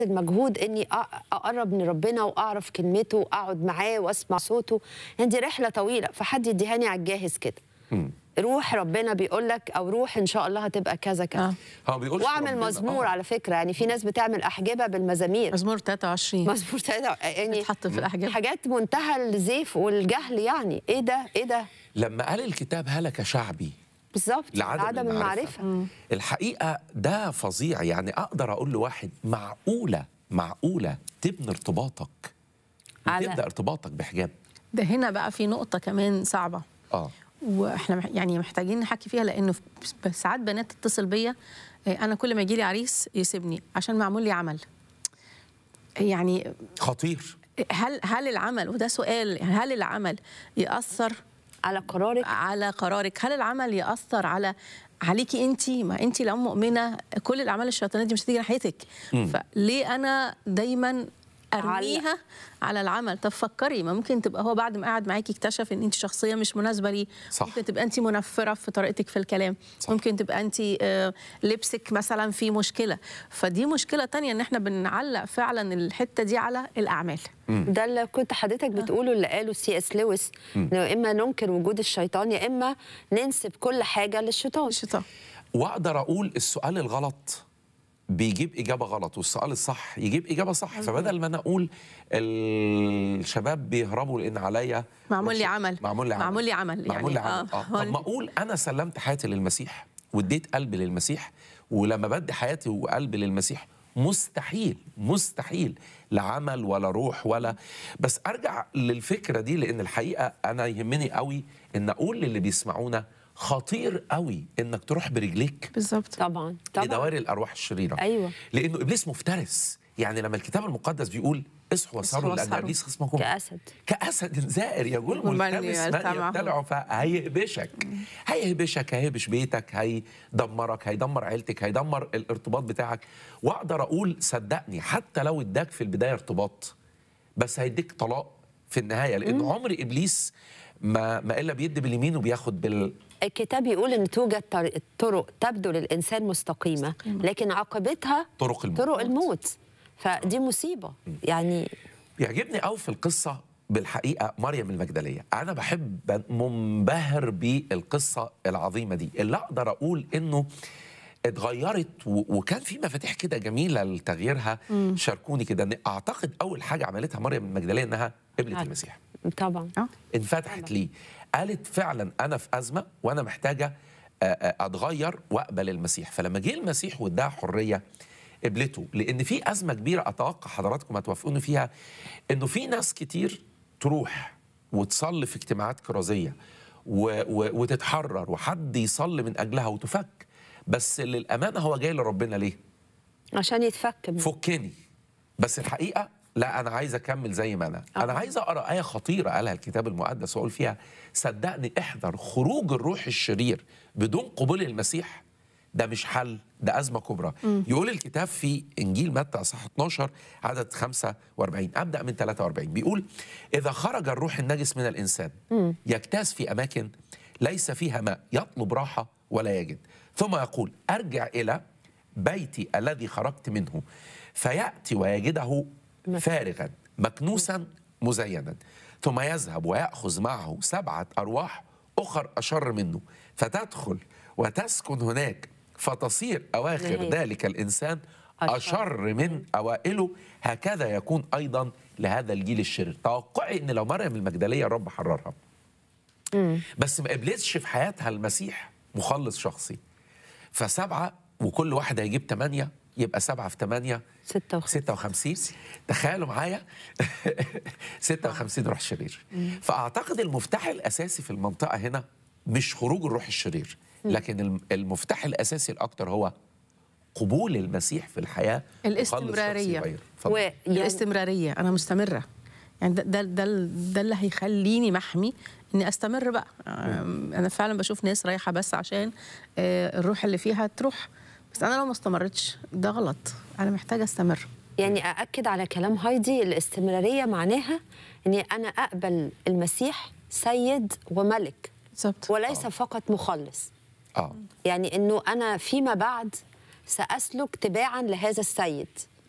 المجهود اني أ- اقرب من ربنا واعرف كلمته واقعد معاه واسمع صوته يعني دي رحله طويله فحد يديهاني على الجاهز كده روح ربنا بيقول لك او روح ان شاء الله هتبقى كذا كذا آه. هو بيقول واعمل مزمور على فكره يعني في ناس بتعمل احجبه بالمزامير مزمور 23 مزمور تلاتة- يعني بتحط في الاحجام حاجات منتهى الزيف والجهل يعني ايه ده ايه ده لما قال الكتاب هلك شعبي بالظبط لعدم عدم المعرفة. المعرفه الحقيقه ده فظيع يعني اقدر اقول لواحد معقوله معقوله تبني ارتباطك على- تبدا ارتباطك بحجاب ده هنا بقى في نقطة كمان صعبة اه واحنا مح- يعني محتاجين نحكي فيها لانه في- ساعات بنات تتصل بيا آه، انا كل ما يجي لي عريس يسيبني عشان معمول لي عمل يعني خطير هل هل العمل وده سؤال هل العمل ياثر على قرارك على قرارك هل العمل ياثر على عليكي انت ما انت لو مؤمنه كل الاعمال الشيطانيه دي مش هتيجي ناحيتك فليه انا دايما ارميها على العمل طب فكري ما ممكن تبقى هو بعد ما قعد معاكي اكتشف ان انت شخصيه مش مناسبه ليه صح. ممكن تبقى انت منفره في طريقتك في الكلام صح. ممكن تبقى انت آه، لبسك مثلا في مشكله فدي مشكله تانية ان احنا بنعلق فعلا الحته دي على الاعمال ده اللي كنت حضرتك بتقوله اللي قاله سي اس لويس انه اما ننكر وجود الشيطان يا اما ننسب كل حاجه للشيطان الشيطان واقدر اقول السؤال الغلط بيجيب اجابه غلط والسؤال الصح يجيب اجابه صح فبدل ما انا اقول الشباب بيهربوا لان عليا معمول لي رش- عمل. معمول لي عمل معمول لي عمل، معمول لي يعني عمل آه. اه طب ما اقول انا سلمت حياتي للمسيح واديت قلبي للمسيح ولما بدي حياتي وقلبي للمسيح مستحيل مستحيل لا عمل ولا روح ولا بس ارجع للفكره دي لان الحقيقه انا يهمني قوي ان اقول للي بيسمعونا خطير قوي انك تروح برجليك بالظبط طبعا طبعا لدوائر الارواح الشريره أيوة. لانه ابليس مفترس يعني لما الكتاب المقدس بيقول اصحوا وسهروا لان واسهروا. ابليس خصمكم كأسد. كاسد زائر يقول ومن ملتمس يلتع من معه. يبتلعه فهيهبشك هيهبشك هيهبش بيتك هيدمرك هيدمر عيلتك هيدمر الارتباط بتاعك واقدر اقول صدقني حتى لو اداك في البدايه ارتباط بس هيديك طلاق في النهايه لان عمر ابليس ما ما الا بيدي باليمين وبياخد بال الكتاب يقول ان توجد طر- طرق تبدو للانسان مستقيمه لكن عاقبتها طرق الموت. طرق الموت فدي مصيبه يعني بيعجبني قوي في القصة بالحقيقة مريم المجدلية أنا بحب منبهر بالقصة العظيمة دي اللي أقدر أقول إنه اتغيرت و- وكان في مفاتيح كده جميلة لتغييرها شاركوني كده إن أعتقد أول حاجة عملتها مريم المجدلية إنها قبلت عارف. المسيح طبعا اه انفتحت ليه قالت فعلا انا في ازمه وانا محتاجه آه، آه، اتغير واقبل المسيح فلما جه المسيح واداها حريه قبلته لان في ازمه كبيره اتوقع حضراتكم هتوافقوني فيها انه في ناس كتير تروح وتصلي في اجتماعات كرازيه و و وتتحرر وحد يصلي من اجلها وتفك بس للامانه هو جاي لربنا ليه؟ عشان يتفك من- فكني بس الحقيقه لا انا عايز اكمل زي ما انا انا عايز اقرا ايه خطيره قالها الكتاب المقدس واقول فيها صدقني احذر خروج الروح الشرير بدون قبول المسيح ده مش حل ده ازمه كبرى يقول الكتاب في انجيل متى اصحاح 12 عدد 45 ابدا من 43 بيقول اذا خرج الروح النجس من الانسان يجتاز في اماكن ليس فيها ماء يطلب راحه ولا يجد ثم يقول ارجع الى بيتي الذي خرجت منه فياتي ويجده فارغا مكنوسا مزينا ثم يذهب وياخذ معه سبعه ارواح اخر اشر منه فتدخل وتسكن هناك فتصير اواخر نهاية. ذلك الانسان أشر. اشر من اوائله هكذا يكون ايضا لهذا الجيل الشرير توقعي ان لو مريم المجدليه الرب حررها بس ما قبلتش في حياتها المسيح مخلص شخصي فسبعه وكل واحد هيجيب ثمانيه يبقى سبعه في ثمانيه 56 56 تخيلوا معايا 56 روح شرير فاعتقد المفتاح الاساسي في المنطقه هنا مش خروج الروح الشرير لكن الم- المفتاح الاساسي الاكتر هو قبول المسيح في الحياه مخلص الاستمرارية. شخصي غير. اتفضل. ويعني الاستمراريه انا مستمره يعني ده ده ده, ده اللي هيخليني محمي اني استمر بقى آم، انا فعلا بشوف ناس رايحه بس عشان آه، الروح اللي فيها تروح بس انا لو ما استمرتش ده غلط انا محتاجه استمر يعني أأكد على كلام هايدي الاستمرارية معناها أني أنا أقبل المسيح سيد وملك بالظبط وليس فقط مخلص اه يعني أنه أنا فيما بعد سأسلك تباعا لهذا السيد